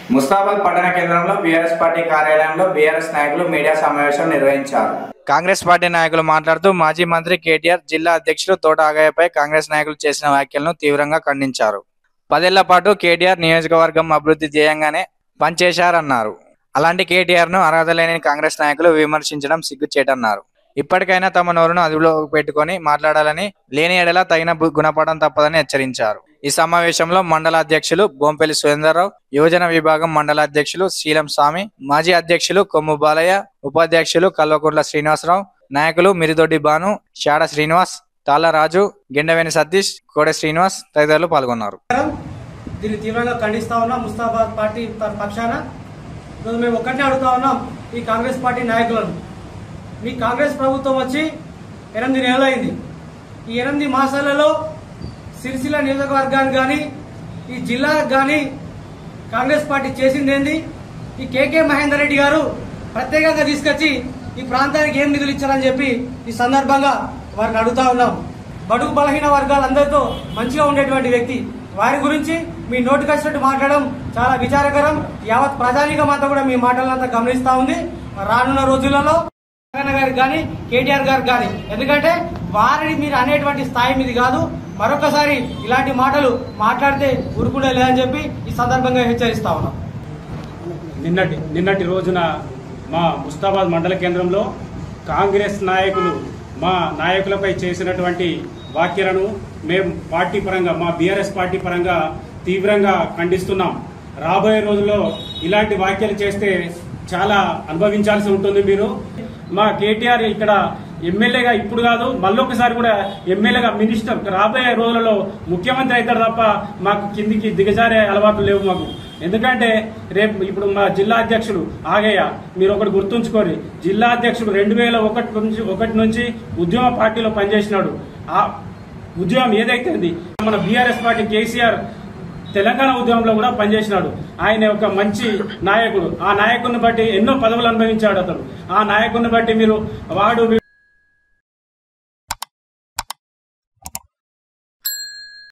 ముస్తాబాద్ పట్టణ కేంద్రంలో BRS party కార్యాలయంలో బీఆర్ఎస్ నాయకులు మీడియా సమావేశం నిర్వహించారు కాంగ్రెస్ పార్టీ నాయకులు మాట్లాడుతూ మాజీ మంత్రి కేటీఆర్ జిల్లా అధ్యక్షులు తోట ఆగయ్యపై కాంగ్రెస్ నాయకులు చేసిన వ్యాఖ్యలను తీవ్రంగా ఖండించారు పదేళ్ల పాటు కేటీఆర్ నియోజకవర్గం అభివృద్ధి ధ్యేయంగానే పనిచేశారన్నారు అలాంటి కేటీఆర్ ను అర్హత లేని కాంగ్రెస్ నాయకులు విమర్శించడం సిగ్గుచేటన్నారు ఇప్పటికైనా తమ నోరును అదుపులో పెట్టుకొని మాట్లాడాలని లేని ఎడల తగిన గు- గుణపడడం తప్పదని హెచ్చరించారు ఈ సమావేశంలో మండల అధ్యక్షులు బొంపెల్లి సురేందర్రావు యువజన విభాగం మండల అధ్యక్షులు శీలం స్వామి మాజీ అధ్యక్షులు కొమ్ము బాలయ్య ఉపాధ్యక్షులు కల్వకుంట్ల శ్రీనివాసరావు నాయకులు మిరిదొడ్డి బాను షాడ శ్రీనివాస్ తాళరాజు గిండవేని సతీష్ కోడె శ్రీనివాస్ తదితరులు పాల్గొన్నారు దీన్ని తీవ్రంగా ఖండిస్తా ఉన్నాం ముస్తాబాద్ పార్టీ ప- పక్షాన ఈరోజు మేము ఒక్కటే అడుగుతా ఉన్నాం ఈ కాంగ్రెస్ పార్టీ నాయకులను మీ కాంగ్రెస్ ప్రభుత్వం వచ్చి ఎనిమిది నెలలైంది ఈ ఎనిమిది మాసాలలో సిరిసిల్ల నియోజకవర్గానికి కానీ ఈ జిల్లాకు కానీ కాంగ్రెస్ పార్టీ చేసింది ఏంది ఈ కేకే మహేందర్ రెడ్డి గారు ప్రత్యేకంగా తీసుకొచ్చి ఈ ప్రాంతానికి ఏం నిధులు ఇచ్చారని చెప్పి ఈ సందర్భంగా వారిని అడుగుతా ఉన్నాం బడుగు బలహీన వర్గాలందరితో మంచిగా ఉండేటువంటి వ్యక్తి వారి గురించి మీ నోటికి వచ్చినట్టు మాట్లాడడం చాలా విచారకరం యావత్ ప్రజానీకం అంతా కూడా మీ మాటలంతా గమనిస్తా ఉంది రానున్న రోజులలో జగన్ గారికి కానీ కేటీఆర్ గారికి కానీ ఎందుకంటే వారిని మీరు అనేటువంటి స్థాయి మీది కాదు మరొకసారి ఇలాంటి మాటలు మాట్లాడితే ఊరుకుండే లేదని చెప్పి ఈ సందర్భంగా హెచ్చరిస్తా ఉన్నాం నిన్నటి నిన్నటి రోజున మా ముస్తాబాద్ మండల కేంద్రంలో కాంగ్రెస్ నాయకులు మా నాయకులపై చేసినటువంటి వ్యాఖ్యలను మేము పార్టీ పరంగా మా బీఆర్ఎస్ పార్టీ పరంగా తీవ్రంగా ఖండిస్తున్నాం రాబోయే రోజుల్లో ఇలాంటి వ్యాఖ్యలు చేస్తే చాలా అనుభవించాల్సి ఉంటుంది మీరు మా కేటీఆర్ ఇక్కడ ఎమ్మెల్యేగా ఇప్పుడు కాదు మళ్ళొకసారి కూడా ఎమ్మెల్యేగా మినిస్టర్ రాబోయే రోజులలో ముఖ్యమంత్రి అవుతాడు తప్ప మాకు కిందికి దిగజారే అలవాట్లు లేవు మాకు ఎందుకంటే రేపు ఇప్పుడు మా జిల్లా అధ్యక్షుడు ఆగయ్య మీరు ఒకటి గుర్తుంచుకోరి జిల్లా అధ్యక్షుడు రెండు వేల ఒకటి నుంచి ఒకటి నుంచి ఉద్యమ పార్టీలో పనిచేసినాడు ఆ ఉద్యమం ఏదైతే ఉంది మన బీఆర్ఎస్ పార్టీ కేసీఆర్ తెలంగాణ ఉద్యమంలో కూడా పనిచేసినాడు ఆయన ఒక మంచి నాయకుడు ఆ నాయకుడిని బట్టి ఎన్నో పదవులు అనుభవించాడు అతను ఆ నాయకుడిని బట్టి మీరు వాడు వీడు